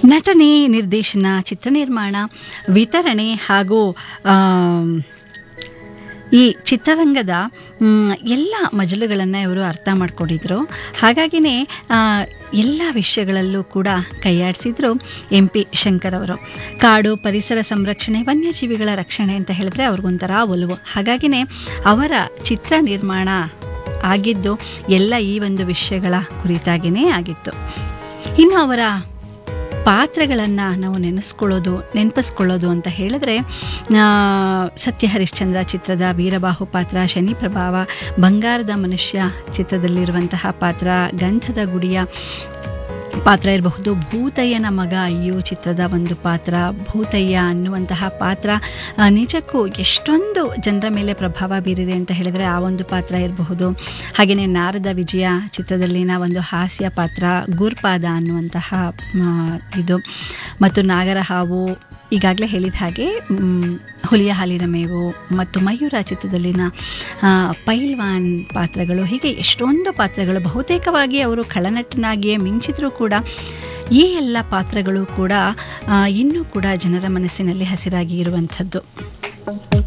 ನಟನೆ ನಿರ್ದೇಶನ ಚಿತ್ರ ನಿರ್ಮಾಣ ವಿತರಣೆ ಹಾಗೂ ಆಮ್, ಈ ಚಿತ್ರರಂಗದ ಮ್, ಎಲ್ಲ ಮಜಲುಗಳನ್ನು ಇವರು ಅರ್ಥ ಮಾಡ್ಕೊಂಡಿದ್ರು ಹಾಗಾಗಿನೇ ಆ, ಎಲ್ಲ ವಿಷಯಗಳಲ್ಲೂ ಕೂಡ ಕೈಯಾಡಿಸಿದ್ರು ಎಂ ಪಿ ಶಂಕರ್ ಅವರು ಕಾಡು ಪರಿಸರ ಸಂರಕ್ಷಣೆ ವನ್ಯಜೀವಿಗಳ ರಕ್ಷಣೆ ಅಂತ ಹೇಳಿದ್ರೆ ಅವ್ರಿಗೊಂಥರ ಒಲವು ಹಾಗಾಗಿನೇ ಅವರ ಚಿತ್ರ ನಿರ್ಮಾಣ ಆಗಿದ್ದು ಎಲ್ಲ ಈ ಒಂದು ವಿಷಯಗಳ ಕುರಿತಾಗಿಯೇ ಆಗಿತ್ತು ಇನ್ನು ಅವರ ಪಾತ್ರಗಳನ್ನು ನಾವು ನೆನೆಸ್ಕೊಳ್ಳೋದು ನೆನಪಿಸ್ಕೊಳ್ಳೋದು ಅಂತ ಹೇಳಿದ್ರೆ ಆ, ಸತ್ಯ ಹರಿಶ್ಚಂದ್ರ ಚಿತ್ರದ ವೀರಬಾಹು ಪಾತ್ರ ಶನಿ ಪ್ರಭಾವ ಬಂಗಾರದ ಮನುಷ್ಯ ಚಿತ್ರದಲ್ಲಿರುವಂತಹ ಪಾತ್ರ ಗಂಧದ ಗುಡಿಯ ಪಾತ್ರ ಇರಬಹುದು ಭೂತಯ್ಯನ ಮಗ ಅಯ್ಯೋ ಚಿತ್ರದ ಒಂದು ಪಾತ್ರ ಭೂತಯ್ಯ ಅನ್ನುವಂತಹ ಪಾತ್ರ ಆ, ನಿಜಕ್ಕೂ ಎಷ್ಟೊಂದು ಜನರ ಮೇಲೆ ಪ್ರಭಾವ ಬೀರಿದೆ ಅಂತ ಹೇಳಿದರೆ ಆ ಒಂದು ಪಾತ್ರ ಇರಬಹುದು ಹಾಗೆಯೇ ನಾರದ ವಿಜಯ ಚಿತ್ರದಲ್ಲಿನ ಒಂದು ಹಾಸ್ಯ ಪಾತ್ರ ಗುರ್ಪಾದ ಅನ್ನುವಂತಹ ಆ, ಇದು ಮತ್ತು ನಾಗರ ಹಾವು ಈಗಾಗಲೇ ಹೇಳಿದ ಹಾಗೆ ಮ್, ಹುಲಿಯ ಹಾಲಿನ ಮೇವು ಮತ್ತು ಮಯೂರ ಚಿತ್ರದಲ್ಲಿನ ಆ, ಪೈಲ್ವಾನ್ ಪಾತ್ರಗಳು ಹೀಗೆ ಎಷ್ಟೊಂದು ಪಾತ್ರಗಳು ಬಹುತೇಕವಾಗಿ ಅವರು ಖಳನಟನಾಗಿಯೇ ಮಿಂಚಿದ್ರೂ ಕೂಡ ಈ ಎಲ್ಲ ಪಾತ್ರಗಳು ಕೂಡ ಆ, ಇನ್ನೂ ಕೂಡ ಜನರ ಮನಸ್ಸಿನಲ್ಲಿ ಹಸಿರಾಗಿ ಇರುವಂಥದ್ದು